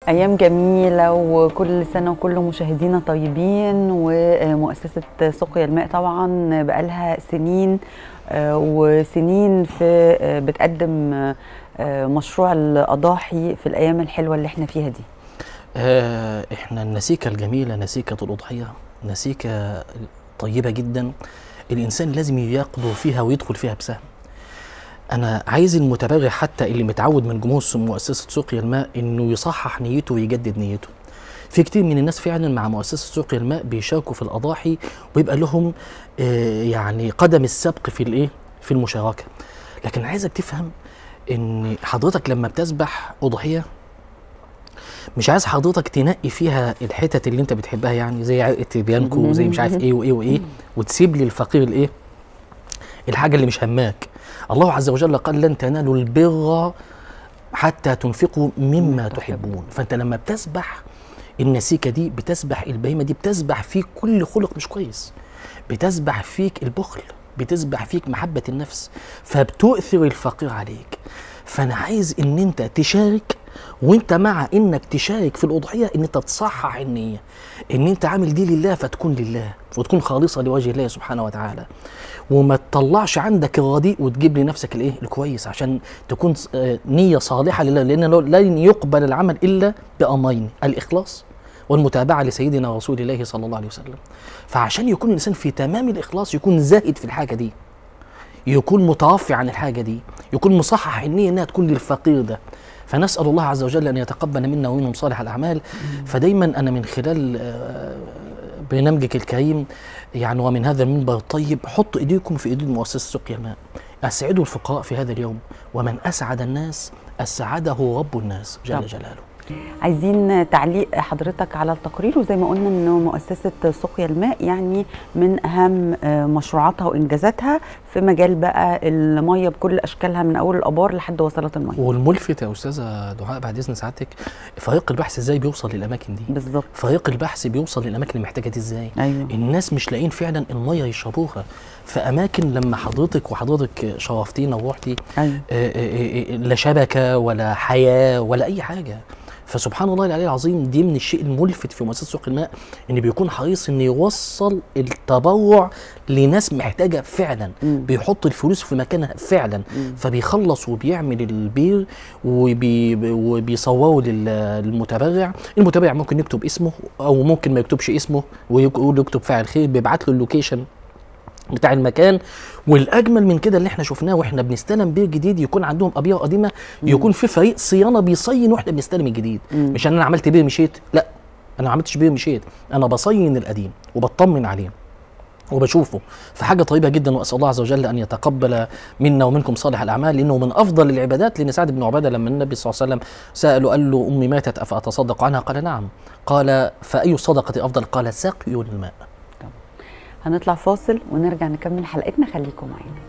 أيام جميلة وكل سنة وكل مشاهدينا طيبين ومؤسسة سقيا الماء طبعا بقالها سنين آه، وسنين في آه، بتقدم آه، مشروع الأضاحي في الأيام الحلوة اللي احنا فيها دي آه، احنا النسيكة الجميلة نسيكة الأضحية نسيكة طيبة جدا الإنسان لازم يقضوا فيها ويدخل فيها بسهم أنا عايز المتبرع حتى اللي متعود من جمهور مؤسسة سقيا الماء إنه يصحح نيته ويجدد نيته في كتير من الناس فعلا مع مؤسسة سقيا الماء بيشاركوا في الأضاحي ويبقى لهم آه، يعني قدم السبق في الإيه في المشاركة لكن عايزك تفهم إن حضرتك لما بتذبح أضحية مش عايز حضرتك تنقي فيها الحتت اللي انت بتحبها يعني زي عرقه بيانكو وزي مش عارف ايه وايه وايه وتسيب لي الفقير الايه الحاجه اللي مش هماك الله عز وجل قال لن تنالوا البر حتى تنفقوا مما تحبون فانت لما بتسبح النسيكه دي بتسبح البهيمه دي بتسبح فيك كل خلق مش كويس بتسبح فيك البخل بتسبح فيك محبه النفس فبتؤثر الفقير عليك فانا عايز ان انت تشارك وانت مع انك تشارك في الاضحيه ان انت تصحح النيه ان انت عامل دي لله فتكون لله وتكون خالصه لوجه الله سبحانه وتعالى وما تطلعش عندك الرديء وتجيب لنفسك الايه الكويس عشان تكون آه، نيه صالحه لله لان لن يقبل العمل الا بامرين الاخلاص والمتابعه لسيدنا رسول الله صلى الله عليه وسلم فعشان يكون الانسان في تمام الاخلاص يكون زاهد في الحاجه دي يكون متوفي عن الحاجه دي يكون مصحح النيه انها تكون للفقير ده فنسال الله عز وجل ان يتقبل منا ومنهم صالح الاعمال فدايما انا من خلال آه، برنامجك الكريم يعني ومن هذا المنبر الطيب حط ايديكم في ايدي مؤسسه سقيا الماء اسعدوا الفقراء في هذا اليوم ومن اسعد الناس اسعده رب الناس جل طب. جلاله عايزين تعليق حضرتك على التقرير وزي ما قلنا انه مؤسسة سقيا الماء يعني من اهم آه، مشروعاتها وانجازاتها في مجال بقى المية بكل اشكالها من اول الابار لحد وصلات المية والملفت يا استاذه دعاء بعد اذن سعادتك فريق البحث ازاي بيوصل للاماكن دي بالظبط فريق البحث بيوصل للاماكن اللي محتاجه دي ازاي ايوه الناس مش لاقيين فعلا الميه يشربوها في اماكن لما حضرتك وحضرتك شرفتينا ورحتي ايوه آه، آه، آه، لا شبكه ولا حياه ولا اي حاجه فسبحان الله العلي العظيم دي من الشيء الملفت في مؤسسه سوق الماء ان بيكون حريص ان يوصل التبرع لناس محتاجه فعلا مم. بيحط الفلوس في مكانها فعلا مم. فبيخلص وبيعمل البير وبي وبيصوره لل- للمتبرع المتبرع ممكن يكتب اسمه او ممكن ما يكتبش اسمه ويقول يكتب فاعل خير بيبعت له اللوكيشن بتاع المكان والاجمل من كده اللي احنا شفناه واحنا بنستلم بير جديد يكون عندهم ابيار قديمه يكون في فريق صيانه بيصين واحنا بنستلم الجديد مم. مش انا عملت بير مشيت لا انا ما عملتش بير مشيت انا بصين القديم وبطمن عليه وبشوفه فحاجه طيبه جدا واسال الله عز وجل ان يتقبل منا ومنكم صالح الاعمال لانه من افضل العبادات لان سعد بن عباده لما النبي صلى الله عليه وسلم ساله قال له امي ماتت افاتصدق عنها قال نعم قال فاي الصدقه افضل قال سقي الماء هنطلع فاصل ونرجع نكمل حلقتنا خليكم معانا